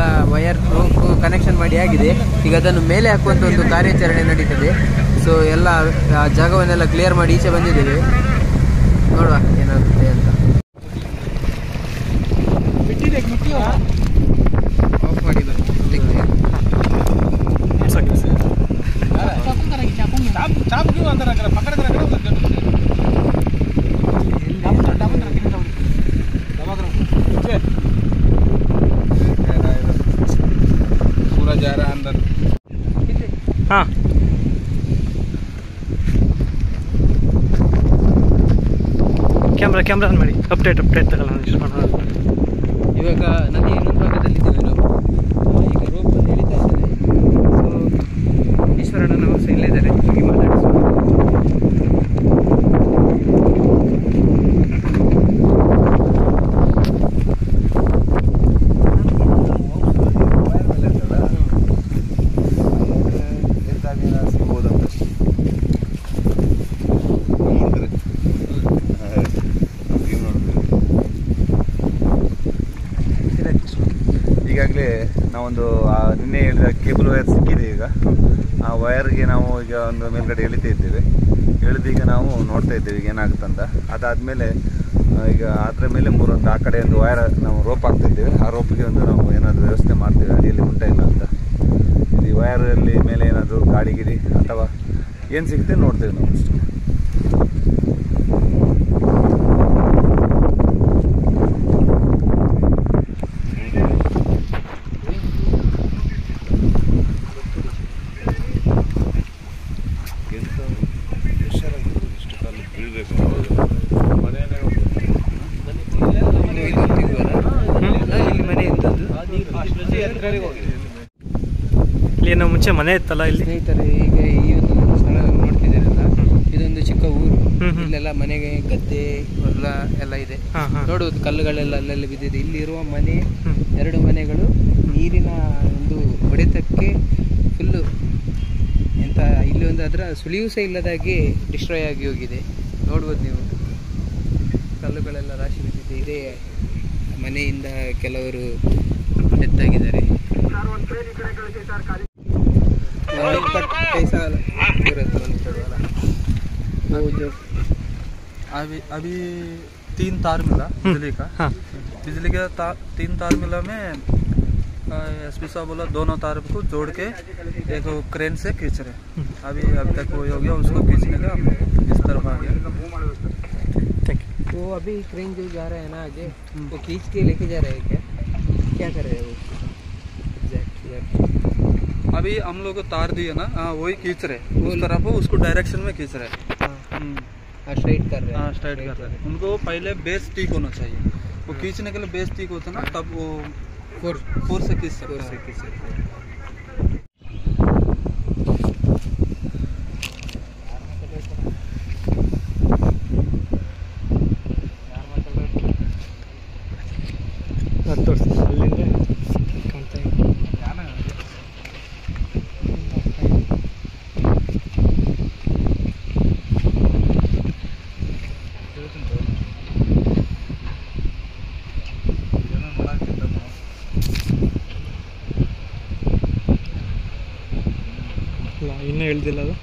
Wire rope connection ಮಾಡಿ ಆಗಿದೆ ಈಗ ಅದನ್ನು ಮೇಲೆ ಹಾಕುವಂತ ಒಂದು ಕಾರ್ಯಾಚರಣೆ ನಡೀತದೆ ಸೊ ಎಲ್ಲ ಆ ಜಾಗವನ್ನೆಲ್ಲ ಕ್ಲಿಯರ್ ಮಾಡಿ ಈಚೆ ಬಂದಿದ್ದೇವೆ ನೋಡುವ ಏನಾಗುತ್ತೆ ಅಂತ ಆಫ್ ಮಾಡಿ ಬರ್ಲಿಕ್ಕೆ. पूरा जा रहा है अंदर ಹಾಂ ಕ್ಯಾಮ್ರಾ ಕ್ಯಾಮ್ರಾ ಆನ್ ಮಾಡಿ ಅಪ್ಡೇಟ್ ಅಪ್ಡೇಟ್ ತಗೊಳ್ಳೋಣ ಯೂಸ್ ಮಾಡೋಣ ಇವಾಗ ನದಿ ಇನ್ನೊಂದು ಭಾಗದಲ್ಲಿದ್ದೇವೆ ನಾವು ಆ, ಈಗ ರೋಪ್ ಅಲ್ಲಿ ಇಳಿತಾ ಇದ್ದಾರೆ ಸೊ ಈಶ್ವರಣ್ಣನವರು ಸಹ ಇಲ್ಲೇ ಇದ್ದಾರೆ ಹೋಗಿ ಮಾತಾಡಿಸುವ ಈಗಾಗಲೇ ನಾವೊಂದು ಆ ನಿನ್ನೆ ಹೇಳಿದ ಕೇಬಲ್ ವೈರ್ ಸಿಕ್ಕಿದೆ ಈಗ ಆ ವೈರ್ಗೆ ನಾವು ಈಗ ಒಂದು ಮೇಲ್ಗಡೆ ಎಳಿತಾ ಇದ್ದೇವೆ ಎಳೆದು ಈಗ ನಾವು ನೋಡ್ತಾ ಇದ್ದೇವೆ ಈಗ ಏನಾಗುತ್ತಂತ ಅದಾದಮೇಲೆ ಈಗ ಅದರ ಮೇಲೆ ಮೂರೊಂದು ಆ ಕಡೆ ಒಂದು ವೈರ್ ನಾವು ರೋಪ್ ಹಾಕ್ತಾ ಇದ್ದೇವೆ ಆ ರೋಪ್ಗೆ ಒಂದು ನಾವು ಏನಾದರೂ ವ್ಯವಸ್ಥೆ ಮಾಡ್ತೇವೆ ಅಡಿಯಲ್ಲಿ ಉಂಟ ಇಲ್ಲ ಅಂತ ಇದು ವೈರಲ್ಲಿ ಮೇಲೆ ಏನಾದರೂ ಗಾಡಿ ಗಿಡಿ ಅಥವಾ ಏನು ಸಿಗುತ್ತೆ ನೋಡ್ತೇವೆ ನಾವು ಅಷ್ಟೇ ಇನ್ನು ಇದು ತೆಗುವಲ್ಲ? ಅಲ್ಲ, ಇಲ್ಲಿ ಮನೆ ಇದ್ದದ್ದು ಇಲ್ಲಿ ಏನೋ ಮುಂಚೆ ಮನೆ ಇತ್ತಲ್ಲ ಇಲ್ಲಿ ಸ್ನೇಹಿತರೆ ಈಗ ಈ ಒಂದು ಸ್ಥಳ ನೋಡ್ತಿದ್ದೀರಲ್ಲ ಇದೊಂದು ಚಿಕ್ಕ ಊರು ಹ್ಮ್ ಹ್ಮ್. ಇಲ್ಲೆಲ್ಲ ಮನೆಗೆ ಗದ್ದೆ ಹೊಲ ಎಲ್ಲ ಇದೆ ಹಾಂ ಹಾಂ ನೋಡುವುದು ಕಲ್ಲುಗಳೆಲ್ಲ ಅಲ್ಲೆಲ್ಲ ಬಿದ್ದಿದೆ ಇಲ್ಲಿ ಇರುವ ಮನೆ ಹ್ಮ್. ಎರಡು ಮನೆಗಳು ನೀರಿನ ಒಂದು ಹೊಡೆತಕ್ಕೆ ಫುಲ್ಲು ಎಂತ ಇಲ್ಲಿ ಒಂದು ಅದರ ಸುಳಿಯೂ ಸಹ ಇಲ್ಲದಾಗಿ ಡಿಸ್ಟ್ರಾಯ್ ಆಗಿ ಹೋಗಿದೆ ನೋಡ್ಬೋದು ನೀವು ಕಲ್ಲುಗಳೆಲ್ಲ ರಾಶಿ ಬಿದ್ದಿದೆ ಇದೇ ಮನೆಯಿಂದ ಕೆಲವರು ಡೆತ್ ಆಗಿದ್ದಾರೆ ಒಂದು ಇಪ್ಪತ್ತು ಪೈಸಾ ಇರುತ್ತೆ ಒಂದು ಕೊಡುವಲ್ಲ वो जो अभी अभी तीन तार मिला बिजली का हाँ बिजली के तार तीन तार मिला में एस पी साहब बोला दोनों तार को जोड़ के एक वो क्रेन से खींच रहे अभी अभी तक वही हो गया उसको खींचने का हम इस तरफ आ गया ಥ್ಯಾಂಕ್ ಯು वो अभी ट्रेन जो जा रहा है ना आगे वो खींच के लेके जा रहे हैं क्या क्या कर रहे हैं वो Exact, exact. अभी हम लोग को तार दिए ना हाँ वही खींच रहे उस वो- तरफ उसको डायरेक्शन में खींच रहे हाँ हम्म, हाँ स्ट्राइट कर रहे हैं हाँ स्ट्राइट कर रहे हैं उनको पहले बेस ठीक होना चाहिए वो खींचने के लिए बेस ठीक होता ना तब वो फोर्स फोर से खींच फोर्स सकते से हैं खींच सकते हैं ಅದು ತೋರಿಸಿ ಅಲ್ಲಿಂದ ಕಾಣ್ತಾ ಇದೆ ಇಲ್ಲ ಇನ್ನೂ ಹೇಳ್ದಿಲ್ಲ ಅದು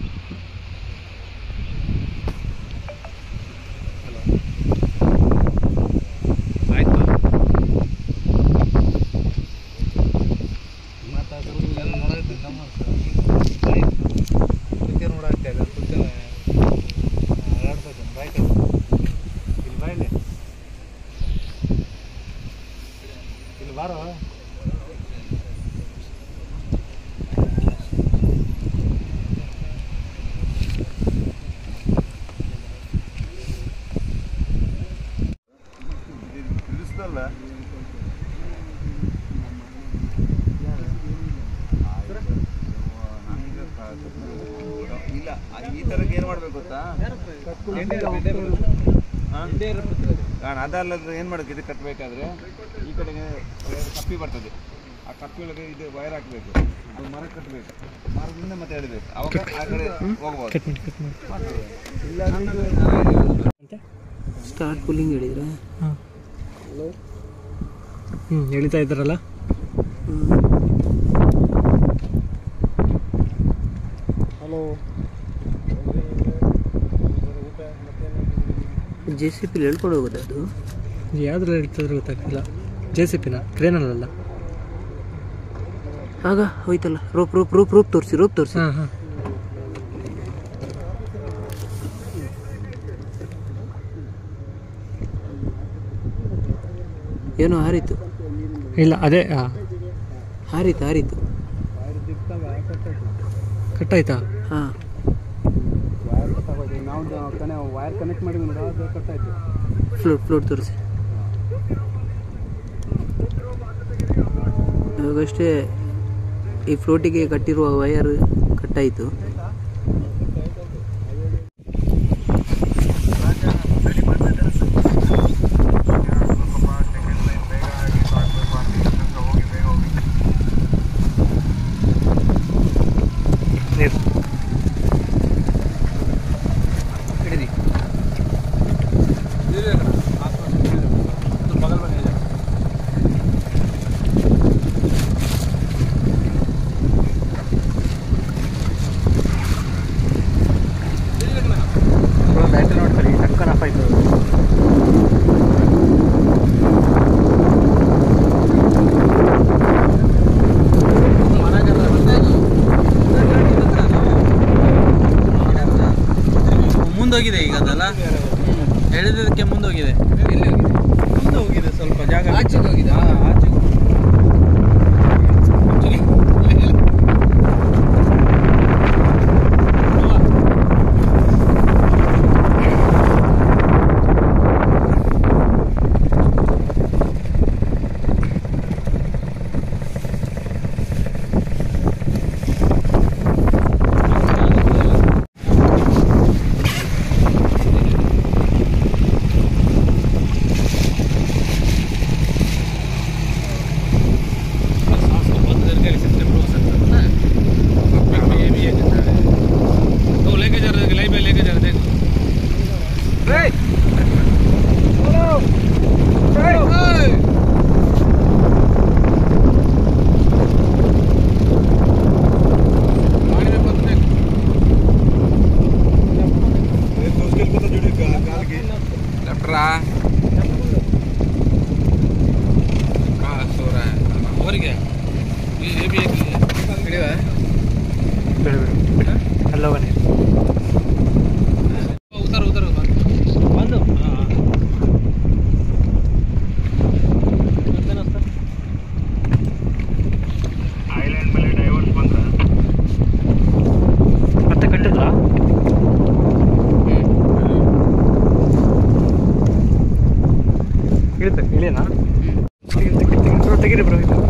ಆಯ್ತು ಇಲ್ಲ ಈ ಥರಕ್ಕೆ ಏನು ಮಾಡಬೇಕು ಗೊತ್ತಾ ಹಾ? ಕಾರಣ ಅದಲ್ಲದ್ರೆ ಏನು ಮಾಡಬೇಕು ಇದು ಕಟ್ಟಬೇಕಾದ್ರೆ ಈ ಕಡೆಗೆ ಎರಡು ಕಪ್ಪಿ ಬರ್ತದೆ ಆ ಕಪ್ಪಿ ಒಳಗೆ ಇದು ವೈರ್ ಹಾಕಬೇಕು ಅದು ಮರ ಕಟ್ಟಬೇಕು ಮರದಿಂದ ಮತ್ತೆ ಎಳಿಬೇಕು ಅವಾಗ ಆ ಕಡೆ ಹೋಗ್ಬೋದು ಕಟ್ ಮಾಡಿ ಕಟ್ ಮಾಡಿ ಸ್ಟಾರ್ಟ್ ಪುಲ್ಲಿಂಗ್ ಹೇಳಿದ್ರೆ ಹಾಂ ಹ್ಞೂ ಎಳಿತಾ ಇದ್ದಾರಲ್ಲ ಜೆ ಸಿ ಪಿಲಿ ಹೇಳ್ಕೊಂಡು ಹೋಗೋದು ಅದು ಯಾವ್ದ್ರಲ್ಲಿ ಇರ್ತದ್ರೆ ಗೊತ್ತಾಗ್ತಿಲ್ಲ ಜೆ ಸಿ ಪಿನ ಕ್ರೇನಲ್ಲ ಆಗ ಹೋಯ್ತಲ್ಲ ರೋಪ್ ರೋಪ್ ರೋಪ್ ರೋಪ್ ತೋರಿಸಿ ರೋಪ್ ತೋರಿಸಿ ಹಾಂ ಹಾಂ ಏನೋ ಹಾರಿತು ಇಲ್ಲ ಅದೇ ಹಾಂ ಹಾರಿತು ಹಾರಿತು ಕಟ್ಟಾಯ್ತಾ ಹಾಂ ನಾವು ವೈರ್ ಕನೆಕ್ಟ್ ಮಾಡಿದ್ವಿ ನೋಡಿ ಅದು ಕಟ್ಟಾಯ್ತು ಫ್ಲೋಟ್ ಫ್ಲೋಟ್ ತೋರಿಸಿ ಇವಾಗಷ್ಟೇ ಈ ಫ್ಲೋಟಿಗೆ ಕಟ್ಟಿರುವ ವಯರ್ ಕಟ್ಟಾಯಿತು ನೀರು ಹಿಡಿದಿ बगल में ले जाओ ಬ್ಯಾಟ್ರಿ ನೋಡ್ಕೊಳ್ಳಿ ಟಕ್ಕನ ಆಫ್ ಆಯ್ತು ಮುಂದೋಗಿದೆ ಈಗ ಅದಲ್ಲ ಎಳೆದಕ್ಕೆ ಮುಂದೋಗಿದೆ ಎಲ್ಲಿ ಹೋಗಿದೆ ಮುಂದೆ ಹೋಗಿದೆ ಸ್ವಲ್ಪ ಜಾಗ ಆಚೆಗೆ ಹೋಗಿದೆ ಹಾ, ಆಚೆಗೆ लेके जा रहे लाइव में लेके जा रहे लेफ्ट रहा कहाँ सो रहा है और क्या ये ये भी एक ही है ಹಿಡಿಯುವ ಬಿಡು ಬಿಡು ಬಿಡು ಅಲ್ಲೋಗ ನೀರು उधर उधर बंद ಮತ್ತೆ ಕಟ್ಟಿದ್ರಾ ಇಳಿತೆ ಇಳಿಯನಾ ತೆಗಿ ತೆಗಿ ತೆಗಿ ಬ್ರೋ ತೆಗೀರಿ ಬ್ರೋ ಇದು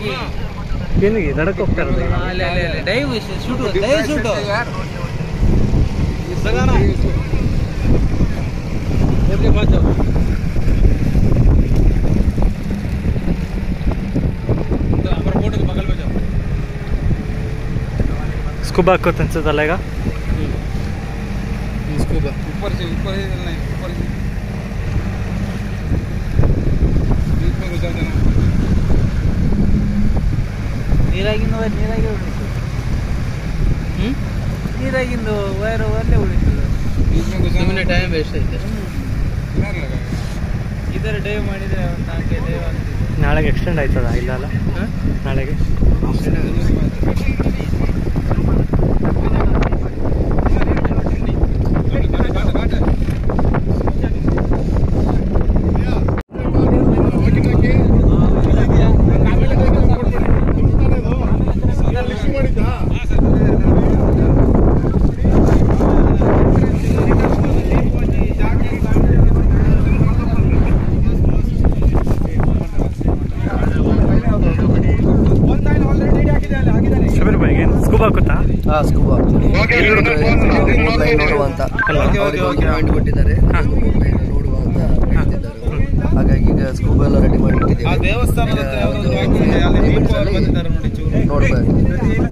ಏನಿಗೆ ದಡಕ್ಕೆ ಹೋಗ್ತಾ ಇರೋದು ಈಗ? ಅಲ್ಲಿ ಅಲ್ಲಿ ಅಲ್ಲಿ dive shoot dive shoot scuba ಹಾಕೋತ್ ಅನ್ಸುತ್ತಲ್ಲ ಈಗ ಸ್ಕೂಬಾ ऊपर से ऊपर ही चलना है ऊपर से बीच में घुसा देना ನೀರಾಗಿಂದು ವೈರ್ ನೀರಾಗೆ ಉಳಿತು ಹ್ಮ್ ನೀರಾಗಿಂದು ವೈರ್ ಅಲ್ಲೇ ಉಳಿತದೆ बीच में घुसा ಸುಮ್ಮನೆ ಟೈಮ್ ವೇಸ್ಟ್ ಐತೆ किधर लगा ಇದರ ಡೈವ್ ಮಾಡಿದ್ರೆ ಒಂದು ನಾಲ್ಕೈದು ಡೈವ್ ಆಗ್ತಿದೆ ನಾಳೆಗೆ ಎಕ್ಸ್ಟೆಂಡ್ ಆಯ್ತದ ಇಲ್ಲ ಅಲ್ಲ ಹಾ? ನಾಳೆಗೆ ಶಬೀರ್ ಬಾಯ್ಗೆ ಏನು ಸ್ಕೂಬಾ ಹಾಕುತ್ತಾ ಹಾ ಸ್ಕೂಬಾ ಲೈನ್ ನೋಡುವ ಅಂತ ಅವರಿಗೆ ಒಂದು ಪಾಯಿಂಟ್ ಕೊಟ್ಟಿದ್ದಾರೆ ಅದೊಂದು ಮೂರು ಲೈನ್ ನೋಡುವ ಅಂತ ಹೇಳ್ತಿದ್ದಾರೆ ಹಾಗಾಗಿ ಈಗ ಸ್ಕೂಬಾ ಎಲ್ಲ ರೆಡಿ ಮಾಡಿ ಆ ದೇವಸ್ಥಾನದ ಹತ್ರ ಯಾವ್ದಾದ್ರು ಹಾಕಿದ್ರೆ ಅಲ್ಲಿ ದೀಪ ಅವ್ರು ಬಂದಿದ್ದಾರೆ ನೋಡಿ ಚೂರು ನೋಡ್ಬೇಕು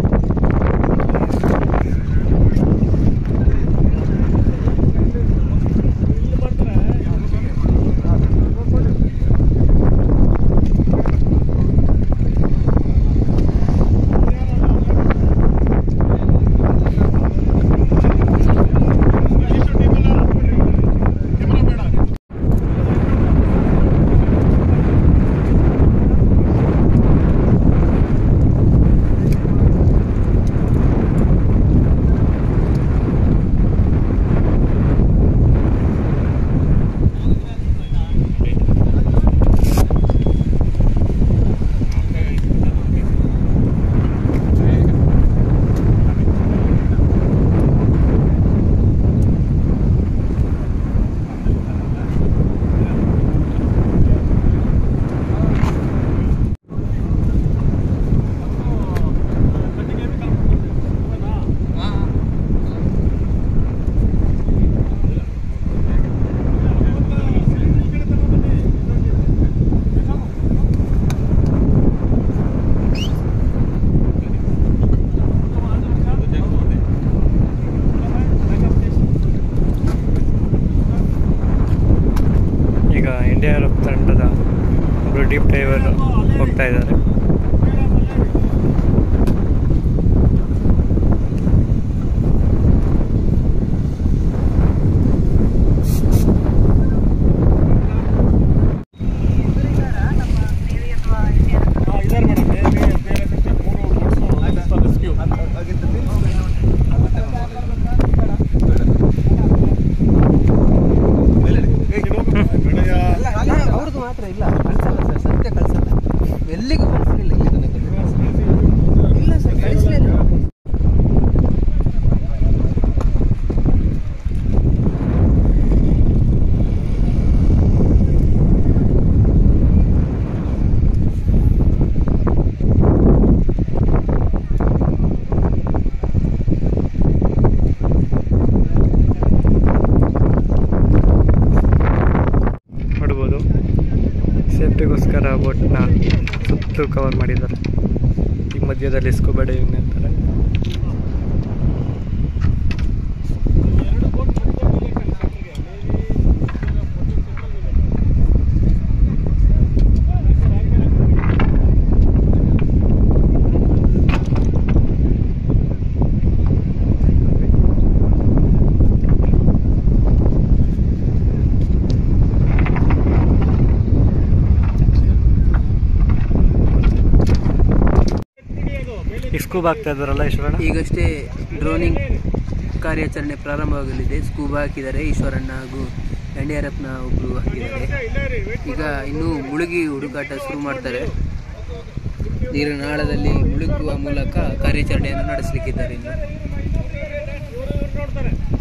ಈಗ ಇಂಡಿಯಾ ತಂಡದ ಒಬ್ಬರು ಡೀಪ್ ಡೈವರ್ ಹೋಗ್ತಾ ಇದ್ದಾರೆ ಅವ್ರದ್ದು ಮಾತ್ರ ಇಲ್ಲ ಕಳ್ಸಲ್ಲ ಸರ್ ಸತ್ಯ ಕಳ್ಸಲ್ಲ ಎಲ್ಲಿಗೂ ಕಳಿಸಲಿಲ್ಲ ಇಲ್ಲಿ ತನಕ ಇಲ್ಲ ಸರ್ ಕಳಿಸಲೇ ಇಲ್ಲ ನೋಡ್ಬೋದು ಸೇಫ್ಟಿಗೋಸ್ಕರ ಬೋಟ್ನ ಸುತ್ತಲೂ ಕವರ್ ಮಾಡಿದ್ದಾರೆ ಈ ಮಧ್ಯದಲ್ಲಿ ಸ್ಕೂಬಾ ಡೈವಿಂಗ್ ಅಂತಾರೆ ಈಗ ಸ್ಕೂಬಾ ಆಗ್ತಾ ಇದ್ದಾರಲ್ಲ ಈಶ್ವರಣ್ಣ ಈಗಷ್ಟೇ ಡ್ರೋನಿಂಗ್ ಕಾರ್ಯಾಚರಣೆ ಪ್ರಾರಂಭವಾಗಲಿದೆ ಸ್ಕೂಬಾ ಹಾಕಿದ್ದಾರೆ ಈಶ್ವರಣ್ಣ ಹಾಗೂ ಎನ್ ಡಿ ಆರ್ ಎಫ್ನ ಒಬ್ಬರು ಹಾಕಿದ್ದಾರೆ ಈಗ ಇನ್ನೂ ಮುಳುಗಿ ಹುಡುಕಾಟ ಶುರು ಮಾಡ್ತಾರೆ ನೀರಿನ ಆಳದಲ್ಲಿ ಮುಳುಗುವ ಮೂಲಕ ಕಾರ್ಯಾಚರಣೆಯನ್ನು ನಡೆಸಲಿಕ್ಕಿದ್ದಾರೆ ಇನ್ನು